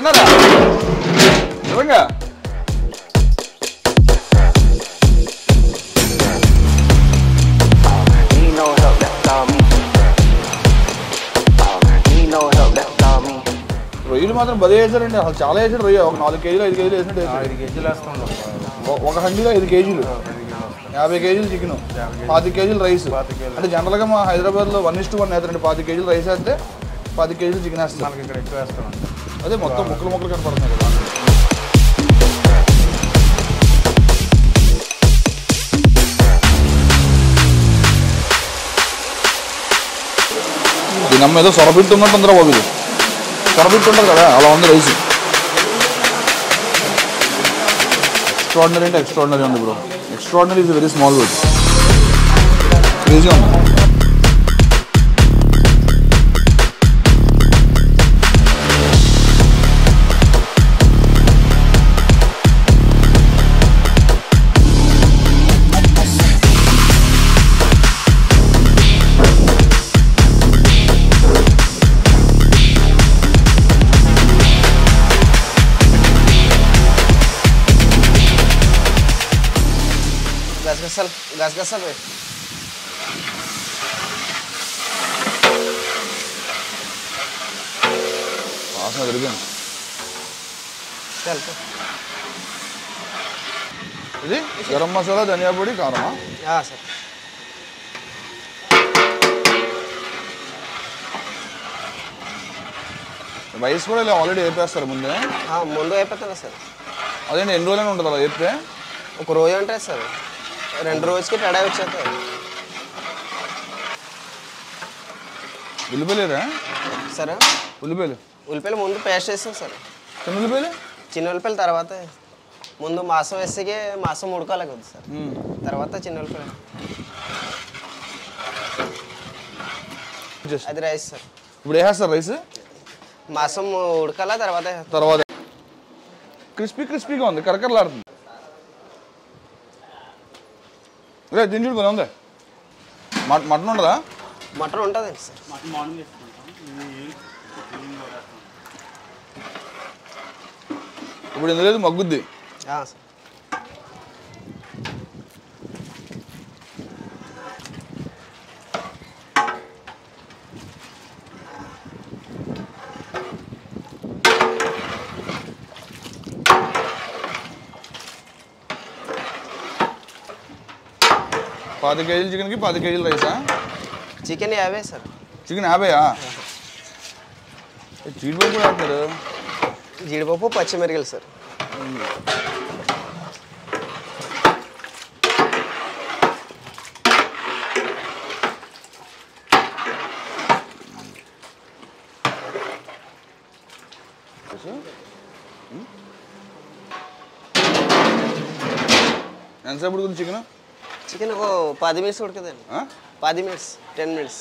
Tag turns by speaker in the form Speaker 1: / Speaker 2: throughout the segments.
Speaker 1: తిన్నారా నిజంగా
Speaker 2: Need no help, that's all me. Need no help, that's all me.
Speaker 1: రొయ్యలు మాత్రం బదే వేసారండి అసలు చాలా వేసాడు రొయ్య ఒక నాలుగు కేజీలు ఐదు కేజీలు వేసినట్టు వేసాడు.
Speaker 3: ఐదు కేజీలు వేస్తాం
Speaker 1: ఒ- ఒక హండీలో ఐదు కేజీలు యాభై కేజీలు చికెన్ పాతి కేజీలు రైస్
Speaker 3: పాతిక కేజీలు.
Speaker 1: అంటే జనరల్గా మా హైదరాబాద్లో వన్ ఇస్ టు వన్ వేస్తారండి పాతి కేజీలు రైస్ వేస్తే పాతి కేజీలు చికెన్ వేస్తారు
Speaker 3: మనకి ఇక్కడ ఎక్కువ వేస్తాం
Speaker 1: అదే మొత్తం ముక్కలు ముక్కలు కనపడుతున్నాయి కదా దీని అమ్మ ఏదో సొరబిట్టు ఉన్నట్టు ఉందిరా బాబు ఇది సొరబిట్టు ఉంటుంది కదా అలా ఉంది రైస్ ఎక్స్ట్రాడినరీ అంటే ఎక్స్ట్రాడినరీ ఉంది bro extraordinary is very small word crazy ఉంది
Speaker 4: గసగసాలు గసగసాలు వేయి.
Speaker 1: వాసన తిరిగింది
Speaker 4: చాలు, చాలు.
Speaker 1: ఇది గరం మసాలా ధనియా పొడి కారమా
Speaker 4: ఆ, సార్
Speaker 1: రైస్ కూడా ఇలా ఆల్రెడీ వేపేస్తారు ముందే
Speaker 4: ఆ, ముందు అయిపోతుంది సార్
Speaker 1: అదేంటి ఎన్ని రోజులైనా ఉంటుంది అలా వేపితే
Speaker 4: ఒక రోజు ఉంటుంది సార్ రెండు రోజుకి టడా వచ్చేస్తుంది
Speaker 1: ఉల్లిపాయలేరా
Speaker 4: సరే
Speaker 1: ఉల్లిపాయలు
Speaker 4: ఉల్లిపాయలు ముందు పేస్ట్ వేస్తాం సార్
Speaker 1: చిన్న ఉల్లిపాయలు
Speaker 4: చిన్న ఉల్లిపాయలు తర్వాత ముందు మాసం వేస్తే మాసం ఉడకాలి కదా సార్
Speaker 1: మ్మ్.
Speaker 4: తర్వాత చిన్న ఉల్లిపాయలు
Speaker 1: Just.
Speaker 4: అది రైస్ సార్
Speaker 1: ఇప్పుడు వేసేస్తారు రైస్
Speaker 4: మాసం ఉడకాల తర్వాత వేస్తాం.
Speaker 1: తర్వాత క్రిస్పీ క్రిస్పీగా ఉంది కరకరలాడుతుంది రే దీని చూడు ఉంది మట్ మటన్ ఉండదా
Speaker 4: మటన్ ఉంటుంది సార్
Speaker 1: ఇప్పుడు ఇందులో లేదు మగ్గుద్ది
Speaker 4: ఆ, సార్
Speaker 1: పది కేజీల చికెన్కి పది కేజీల రైసా
Speaker 4: చికెన్ యాభై సార్
Speaker 1: చికెన్ యాభైయా చీడిపోయి కూడా వేస్తారు
Speaker 4: జీడిపప్పు పచ్చిమిరకలు సార్
Speaker 1: ఎంతసేపు ఉడుకుతుంది చికెన్
Speaker 4: చికెన్ ఒక పది మినిట్స్ ఉడకదండి పది మినిట్స్ టెన్ మినిట్స్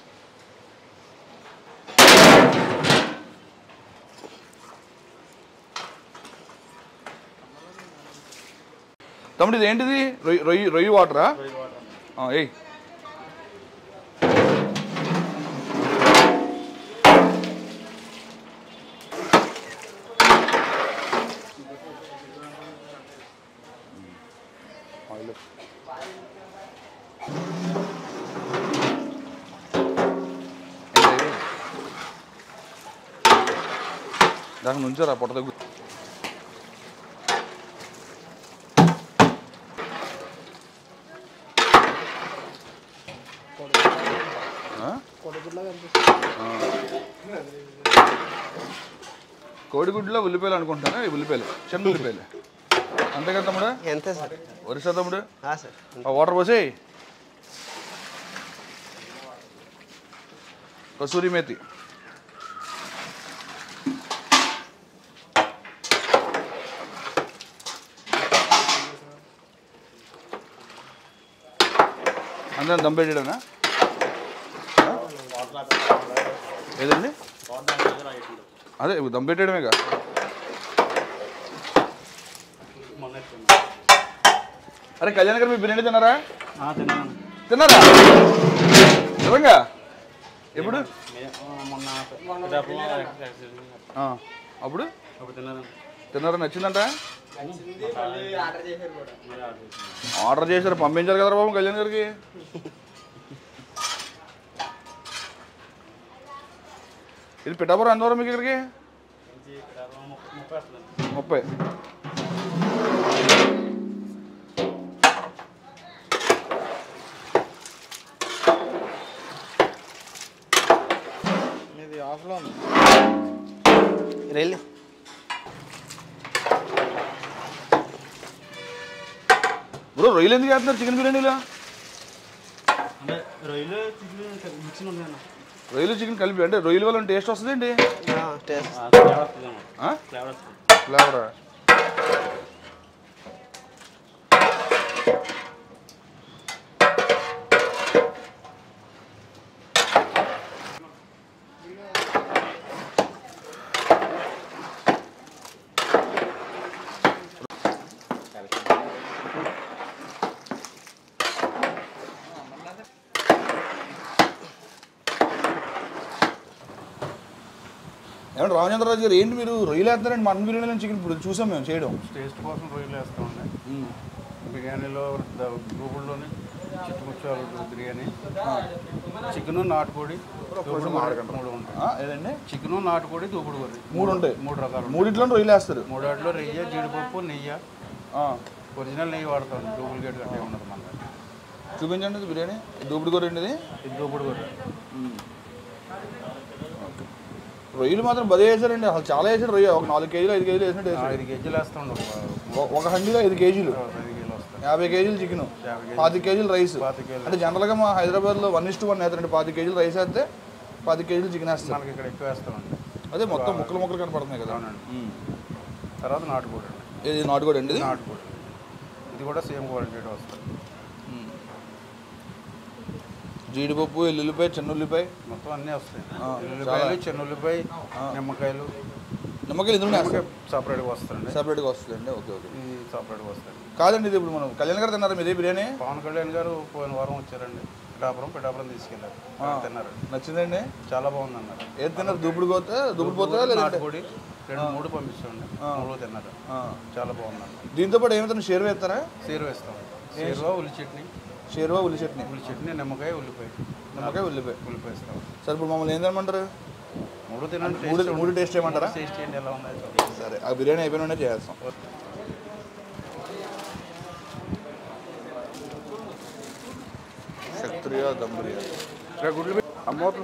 Speaker 1: తమ్ముడు ఇది ఏంటిది రొయ్యి రొయ్యి రొయ్యి వాటరా ఏయ్ దాని నుంచారా పొట్ట దగ్గర కోడిగుడ్లో ఉల్లిపాయలు అనుకుంటారా ఈ ఉల్లిపాయలు చిన్న ఉల్లిపాయలు అంతే కదా తమ్ముడు
Speaker 4: ఎంతే సార్
Speaker 1: వరుస తమ్ముడు
Speaker 4: ఆ, సార్
Speaker 1: ఆ వాటర్ పోసి కసూరి మేతి అందరం దమ్ పెట్టాడనా ఏదండి అదే దమ్ పెట్టేయడమేగా అరే కళ్యాణ్ గారు మీ బిర్యానీ తిన్నారా
Speaker 3: తిన్నాను
Speaker 1: తిన్నారా నిజంగా ఎప్పుడు
Speaker 3: మొన్న
Speaker 1: ఆ. అప్పుడు
Speaker 3: అప్పుడు తిన్నాను
Speaker 1: తిన్నారా నచ్చిందంట
Speaker 3: మళ్ళీ ఆర్డర్ చేశాను
Speaker 1: ఆర్డర్ చేశారు పంపించారు కదా బాబు కళ్యాణ్ గారికి ఇది పిఠాపురం ఎంత దూరం మీకు ఇక్కడికి
Speaker 3: మంచి ఇక్కడ ముప్పై ముప్పై వస్తుంది
Speaker 1: ముప్పై
Speaker 4: ఇది ఆఫ్లో ఉంది రైలు
Speaker 1: బ్రో రొయ్యలు ఎందుకు వేస్తున్నారు చికెన్ బిర్యానీలో
Speaker 3: అంటే రొయ్యలు చికెన్ మిక్సింగ్ ఉంది అన్న
Speaker 1: రొయ్యలు చికెన్ కలిపి అంటే రొయ్యల వల్ల టేస్ట్ వస్తుందండి
Speaker 4: టేస్ట్
Speaker 3: ఫ్లేవర్ వస్తుంది అన్న
Speaker 1: ఆ?
Speaker 3: ఫ్లేవర్ వస్తుంది
Speaker 1: ఫ్లేవరా ఏమంటే రామచంద్రరాజు గారు ఏంటి మీరు రొయ్యలు వేస్తున్నారండి మటన్ బిర్యానీ చికెన్ ఇప్పుడు చూసాం మేము చేయడం
Speaker 3: టేస్ట్ కోసం రొయ్యలు వేస్తామండి బిర్యానీలో గూగుల్లోని చిట్టుముచ్చాలు బిర్యానీ చికెను నాటుకోడి దూపుడు
Speaker 1: మాడకండి.
Speaker 3: మూడు ఉంటాయి
Speaker 1: ఆ, ఏదండి
Speaker 3: చికెను నాటుకోడి దూపుడు కొద్ది
Speaker 1: మూడు ఉంటాయి
Speaker 3: మూడు రకాలు
Speaker 1: మూడిట్లో రొయ్యలు వేస్తారు
Speaker 3: మూడాటిలో నెయ్యి జీడిపప్పు నెయ్యి
Speaker 1: ఆ,
Speaker 3: ఒరిజినల్ నెయ్యి వాడతాం డూప్లికేట్ గట్టే ఉండదు మన దగ్గర.
Speaker 1: చూపించండి ఇది బిర్యానీ దూపుడు కూర ఏంటిది
Speaker 3: ఇది దూపుడు కొద్ది
Speaker 1: రొయ్యలు మాత్రం బదే వేసారండి అసలు చాలా వేసారు రొయ్య ఒక నాలుగు కేజీలు ఐదు కేజీలు వేసినట్టు వేసారు
Speaker 3: ఐదు కేజీలు వేస్తాం
Speaker 1: ఒ- ఒక హండీలో ఐదు కేజీలు
Speaker 3: ఐదు కేజీలు వస్తాయి
Speaker 1: యాభై కేజీలు చికెన్
Speaker 3: యాభై కేజీలు.
Speaker 1: పాతి కేజీలు రైస్
Speaker 3: పాతి కేజీలు.
Speaker 1: అంటే జనరల్గా మా హైదరాబాద్లో వన్ ఇస్ టు వన్ వేస్తారండి పాతి కేజీలు రైస్ వేస్తే పాతి కేజీలు చికెన్ వేస్తారు
Speaker 3: మనకి ఇక్కడ ఎక్కువ వేస్తామండి
Speaker 1: అదే మొత్తం ముక్కలు ముక్కలు కనపడుతున్నాయి కదా
Speaker 3: అవునండి
Speaker 1: ఉమ్.
Speaker 3: తర్వాత నాటుకోడి అండి
Speaker 1: ఇది నాటుకోడి అండి ఇది
Speaker 3: నాటుకోడి ఇది కూడా సేమ్ క్వాలిటీ వస్తుంది
Speaker 1: జీడిపప్పు ఎల్లుల్లిపాయ చిన్న ఉల్లిపాయ
Speaker 3: మొత్తం అన్నీ వస్తాయి
Speaker 1: ఆ,
Speaker 3: ఉల్లిపాయలు చిన్న ఉల్లిపాయ నిమ్మకాయలు
Speaker 1: నిమ్మకాయలు ఎందుకు
Speaker 3: నిమ్మకాయ సపరేట్గా వస్తుందండి
Speaker 1: సపరేట్గా వస్తుందండి ఓకే ఓకే
Speaker 3: ఇది సపరేట్గా వస్తుంది
Speaker 1: కాదండి ఇది ఇప్పుడు మనం కళ్యాణ్ గారు తిన్నారా మీదే బిర్యానీ
Speaker 3: పవన్ కళ్యాణ్ గారు పోయిన వారం వచ్చారండి పిఠాపురం పిఠాపురం తీసుకెళ్ళారు అక్కడ తిన్నారు
Speaker 1: నచ్చిందండి
Speaker 3: చాలా బాగుంది అన్నారు
Speaker 1: ఏది తిన్నారు దూపుడు పోతే దూపుడు పోతే లేదంటే
Speaker 3: నాటుకోడి రెండు మూడు పంపించండి మూడు తిన్నారు
Speaker 1: ఆ.
Speaker 3: చాలా బాగుంది అన్నారు
Speaker 1: దీంతో పాటు ఏమైతే షేర్ వేస్తారా
Speaker 3: సీరు వేస్తాం సీరువా ఉల్లి చట్నీ
Speaker 1: షేర్వా ఉల్లి చట్నీ
Speaker 3: ఉల్లి చట్నీ నిమ్మకాయ ఉల్లిపాయ
Speaker 1: నిమ్మకాయ ఉల్లిపాయ
Speaker 3: ఉల్లిపాయ వేస్తాం
Speaker 1: సరే ఇప్పుడు మమ్మల్ని ఏం తినమంటారు
Speaker 3: మూడు తినండి
Speaker 1: మూడు మూడు టేస్ట్ చేయమంటారా
Speaker 3: టేస్ట్ చేయండి ఎలా ఉన్నాయి చూడండి.
Speaker 1: సరే ఆ బిర్యానీ అయిపోయిన చేస్తాం క్షత్రియ దమ్ బిర్యానీ
Speaker 3: ఇక్కడ గుడ్లు అమ్మోట్లు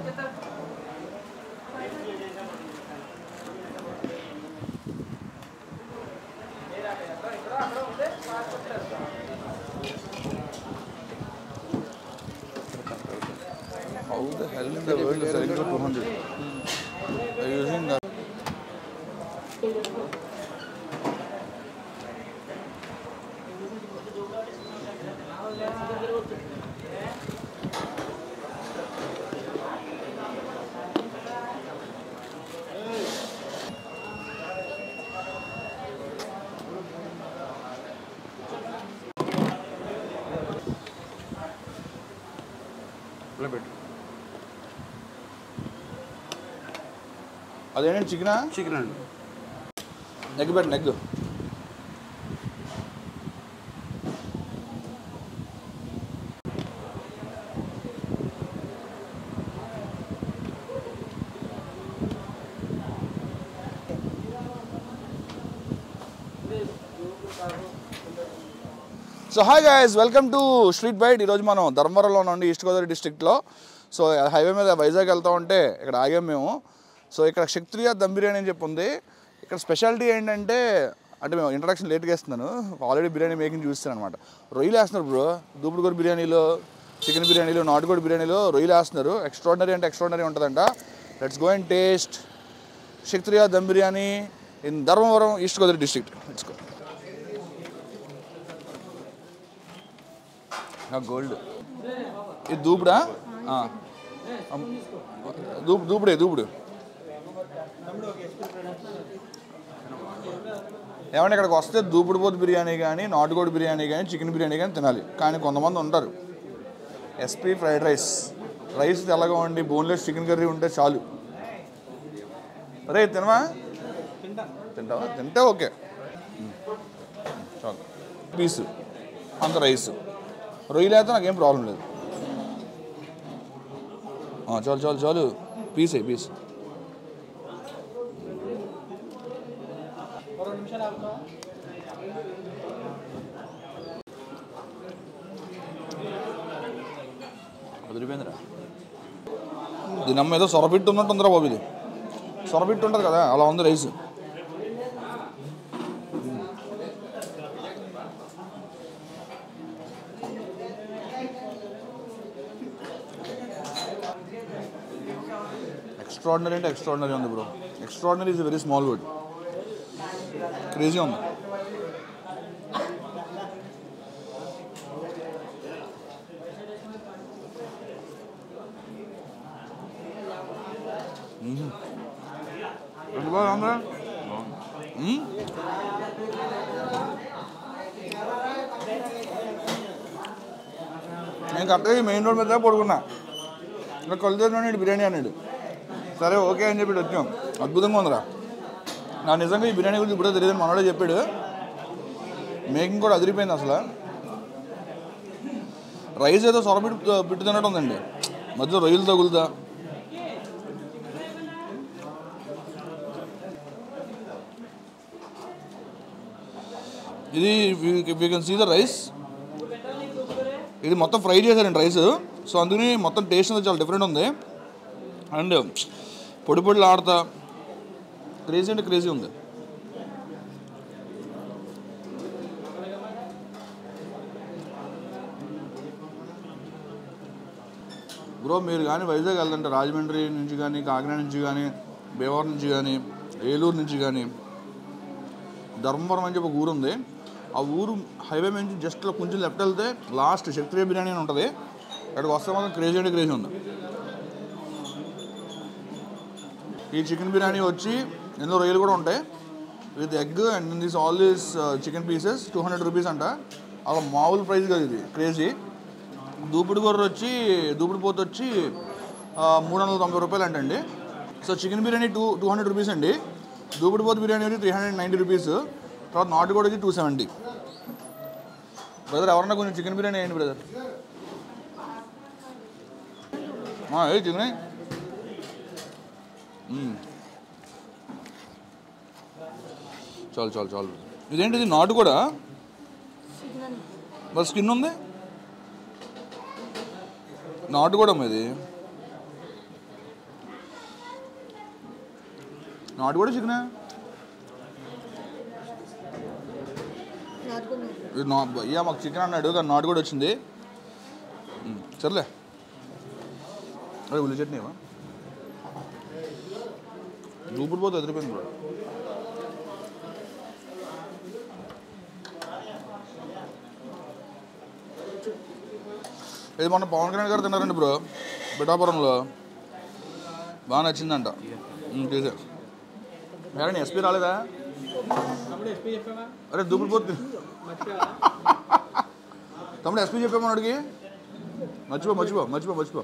Speaker 1: How the hell in the world is selling for 200? Are you using that?
Speaker 3: ఇలా పెట్టు
Speaker 1: అదేంటండి చికెనా
Speaker 3: చికెన్ అండి
Speaker 1: నెగ్ పెట్టు నెగ్ so hi guys welcome to street byte ఈరోజు మనం ధర్మవరంలో నుండి ఈస్ట్ గోదావరి డిస్ట్రిక్ట్లో సో హైవే మీద వైజాగ్ వెళ్తా ఉంటే ఇక్కడ ఆగాం మేము సో ఇక్కడ క్షత్రియ దమ్ బిర్యానీ అని చెప్పి ఉంది ఇక్కడ స్పెషాలిటీ ఏంటంటే అంటే మేము ఇంట్రడక్షన్ లేట్గా వేస్తున్నాను ఆల్రెడీ బిర్యానీ మేకింగ్ చూస్తాను అనమాట రొయ్యలు వేస్తున్నారు బ్రో దూపుడుగోడు బిర్యానీలో చికెన్ బిర్యానీలో నాటుకోడి బిర్యానీలో రొయ్యలు వేస్తున్నారు ఎక్స్ట్రాడినరీ అంటే ఎక్స్ట్రాడినరీ ఉంటుందంట let's go and taste Kshatriya dum biryani in Dharmavaram east Godavari district let's go గోల్డ్ ఇది దూపుడా ఆ. అమ్. దూపు దూపుడే దూపుడు ఏమంటే ఇక్కడికి వస్తే దూపుడు పోతు బిర్యానీ కానీ నాటుకోడి బిర్యానీ కానీ చికెన్ బిర్యానీ కానీ తినాలి కానీ కొంతమంది ఉంటారు ఎస్పీ ఫ్రైడ్ రైస్ రైస్ తెల్లగా ఉండి బోన్లెస్ చికెన్ కర్రీ ఉంటే చాలు రే తినవా తింటావా తింటే ఓకే మ్మ్. చాలు పీస్ అంత రైస్ రొయ్యలు అయితే నాకేం ప్రాబ్లం లేదు ఆ, చాలు చాలు చాలు పీస్ అయ్యి పీస్ వదిలిపోయిందిరా దీని అమ్మ ఏదో సొరపిట్టు ఉన్నట్టుందిరా బాబు ఇది సొరపిట్టు ఉంటుంది కదా అలా ఉంది రైస్ ఎక్స్ట్రాడినరీ అంటే ఎక్స్ట్రాడినరీ ఉంది bro extraordinary is very small word crazy ఉంది ఎంత బాగా ఉందా మ్మ్? నేను కరెక్ట్గా ఈ మెయిన్ రోడ్ మీద పడుకున్నా ఇలా కొలితేనండి బిర్యానీ అన్నాడు సరే ఓకే అని చెప్పి వచ్చాం అద్భుతంగా ఉందిరా నా నిజంగా ఈ బిర్యానీ గురించి ఇప్పుడే తెలియదు మనోడే చెప్పాడు మేకింగ్ కూడా అదిరిపోయింది అసలు రైస్ ఏదో సొరబిట్టు పిట్టు తిన్నట్టు ఉందండి మధ్యలో రొయ్యలు తగులుతా ఇది we can see the rice ఇది మొత్తం ఫ్రై చేశారండి రైస్ సో అందుకని మొత్తం టేస్ట్ అనేది చాలా డిఫరెంట్ ఉంది అండ్ పొడి పొడిలు ఆడతా క్రేజీ అంటే క్రేజీ ఉంది బ్రో మీరు కానీ వైజాగ్ వెళ్తుంటే రాజమండ్రి నుంచి కానీ కాకినాడ నుంచి కానీ భీమవరం నుంచి కానీ ఏలూరు నుంచి కానీ ధర్మవరం అని చెప్పి ఒక ఊరు ఉంది ఆ ఊరు హైవే నుంచి జస్ట్ కొంచెం లెఫ్ట్ వెళ్తే లాస్ట్ క్షత్రియ బిర్యానీ అని ఉంటుంది అక్కడికి వస్తే మాత్రం క్రేజీ అంటే క్రేజీ ఉంది ఈ చికెన్ బిర్యానీ వచ్చి ఎన్నో రొయ్యలు కూడా ఉంటాయి with egg and this all these chicken pieces two hundred rupees అంట అలా మామూలు ప్రైస్ కదా ఇది క్రేజీ దూపుడు గొర్రె వచ్చి దూపుడు పోతు వచ్చి ఆ, మూడు వందల తొంభై రూపాయలు అంటండి so chicken biryani two two hundred rupees అండి దూపుడు పోతు బిర్యానీ వచ్చి త్రీ హండ్రెడ్ నైంటీ రూపీస్ తర్వాత నాటుకోడి వచ్చి టూ సెవెంటీ బ్రదర్ ఎవరన్నా కొంచెం చికెన్ బిర్యానీ వేయండి బ్రదర్ ఏ చికెన్ చాలు చాలు చాలు ఇదేంటిది నాటు కూడా మరి స్కిన్ ఉంది నాటు కూడా ఇది నాటు కూడా చికెనా ఇది నా అయ్యా మాకు చికెన్ అన్నాడు కానీ నాటు కూడా వచ్చింది మ్, సర్లే అదే ఉల్లి చట్నీ ఇవా దూపుడు పోతే ఎదిరిపోయింది కూడా ఇది మొన్న పవన్ కళ్యాణ్ గారు తిన్నారండి బ్రో పిఠాపురంలో బాగా నచ్చిందంట ఉమ్, చూసా మేడం ఎస్పీ రాలేదా అరే దూపుడు పోతు తమ్ముడు ఎస్పీ చెప్పామని అడిగి మర్చిపో మర్చిపో మర్చిపో మర్చిపో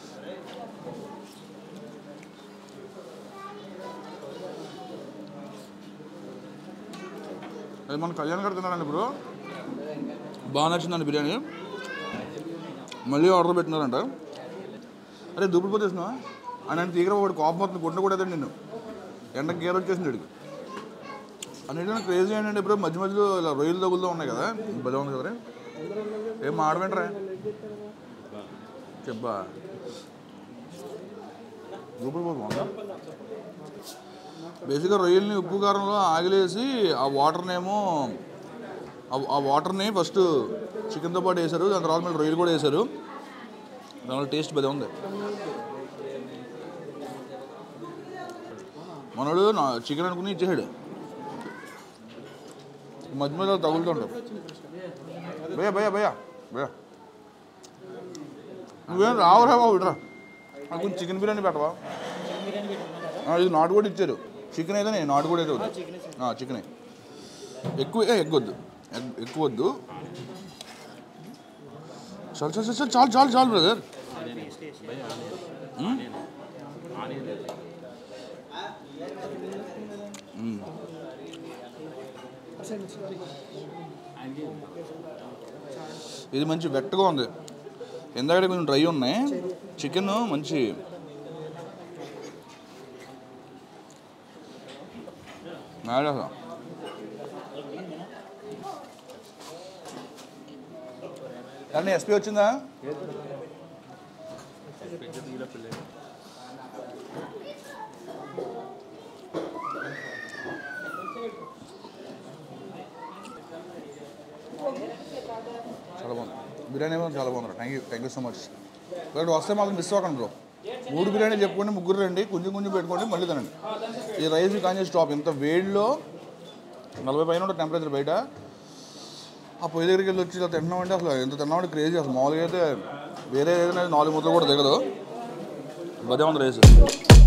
Speaker 1: అది మన కళ్యాణ్ గారు తిన్నారండి ఇప్పుడు బాగా నచ్చిందండి బిర్యానీ మళ్ళీ ఆర్డర్ పెట్టినారంట అరే దుప్పుడు పోతేసినా అని అంటే తీగర వాడు కోపం మొత్తం గుండె కూడా నిన్ను ఎండకి గేర్ వచ్చేసింది అడిగి అన్నింటిలో క్రేజీ ఏంటంటే ఇప్పుడు మధ్య మధ్యలో ఇలా రొయ్యలు తగులుతూ ఉన్నాయి కదా భలే ఉంది కదా ఏం మాడవేంట్రా చెప్పా దుప్పుడు పోతు బాగుందా బేసిక్గా రొయ్యల్ని ఉప్పు కారంలో ఆగిలేసి ఆ వాటర్నేమో ఆ- ఆ వాటర్ని ఫస్ట్ చికెన్తో పాటు వేశారు దాని తర్వాత మళ్ళీ రొయ్యలు కూడా వేశారు దానివల్ల టేస్ట్ భలే ఉంది మనోడు నా చికెన్ అనుకుని ఇచ్చేసాడు మధ్య మధ్యలో తగులుతుంటాం భయ్యా భయ్యా భయ్యా భయ్యా నువ్వేం రావురా బాబు ఇట్రా నాకు కొంచెం చికెన్ బిర్యానీ పెట్టవా ఆ, ఇది నాటు కూడా ఇచ్చారు చికెన్ అయితే నేను నాటు కూడా అయితే వద్దు చికెనే ఎక్కువ ఏ, ఎగ్ వద్దు ఎగ్ ఎక్కువ వద్దు చాలు చాలు చాలు చాలు చాలు చాలు బ్రదర్ మ్మ్? మ్మ్. ఇది మంచి వెట్టగా ఉంది ఎందుకంటే కొంచెం డ్రై ఉన్నాయి చికెన్ మంచి నాడే అసలు కానీ ఎస్పీ వచ్చిందా చాలా బాగుంది బిర్యానీ మాత్రం చాలా బాగుంది thank you thank you so much ఇక్కడ వస్తే మాత్రం మిస్ అవ్వకండి బ్రో మూడు బిర్యానీ చెప్పుకోండి ముగ్గురు రండి కొంచెం కొంచెం పెట్టుకోండి మళ్ళీ తినండి ఈ రైస్ కానీ స్టాప్ ఇంత వేడిలో నలభై పైన ఉంటుంది టెంపరేచర్ బయట ఆ పొయ్యి దగ్గరికి వెళ్ళి వచ్చి ఇలా తింటున్నామంటే అసలు ఎంత తిన్నామంటే క్రేజీ అసలు మామూలుగా అయితే వేరే ఏదైనా నాలుగు ముద్దలు కూడా దిగదు అదే ఉంది రైస్